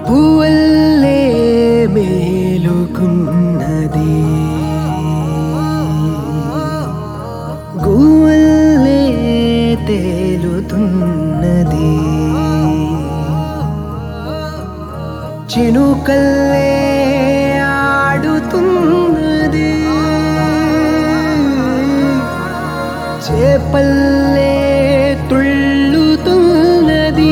పువ్వల్లే మేలుకున్నది గువ్వల్లే తేలుతున్నది చినుకల్లే ఆడుతున్నది చేపల్లే తుళ్ళుతున్నది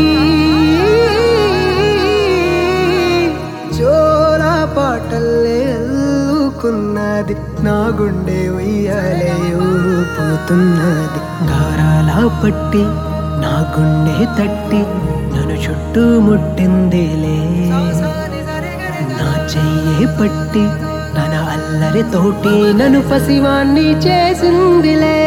జోల పాటల్లే అల్లుకున్నది నా గుండె ఉయ్యాలే ఊపుతున్నది గారాల పట్టి నా గుండె తట్టి నన్ను చుట్టుముట్టిందిలే నా చెయ్యి పట్టి తన అల్లరి తోటి నన్ను పసివాణ్ణి చేసిందిలే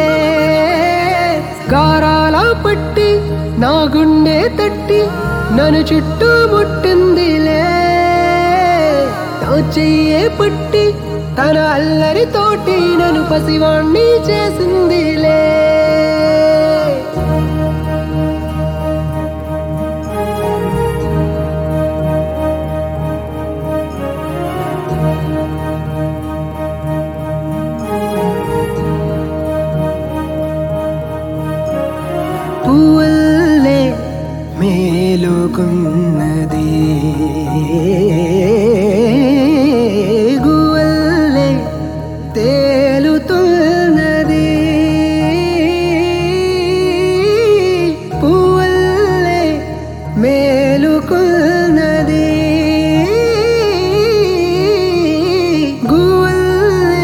గారాల పట్టి నా గుండె తట్టి నన్ను చుట్టుముట్టిందిలే నా చెయ్యి పట్టి తన అల్లరి తోటి నన్ను పసివాణ్ణి చేసిందిలే పువ్వల్లే మేలుకున్నది గువ్వల్లే తేలుతున్నది పువ్వల్లే మేలుకున్నది గువ్వల్లే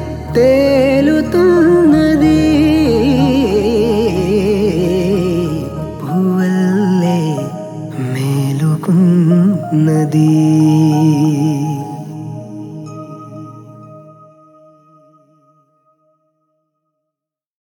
తేలుతున్నది పువ్వల్లే మేలుకున్నది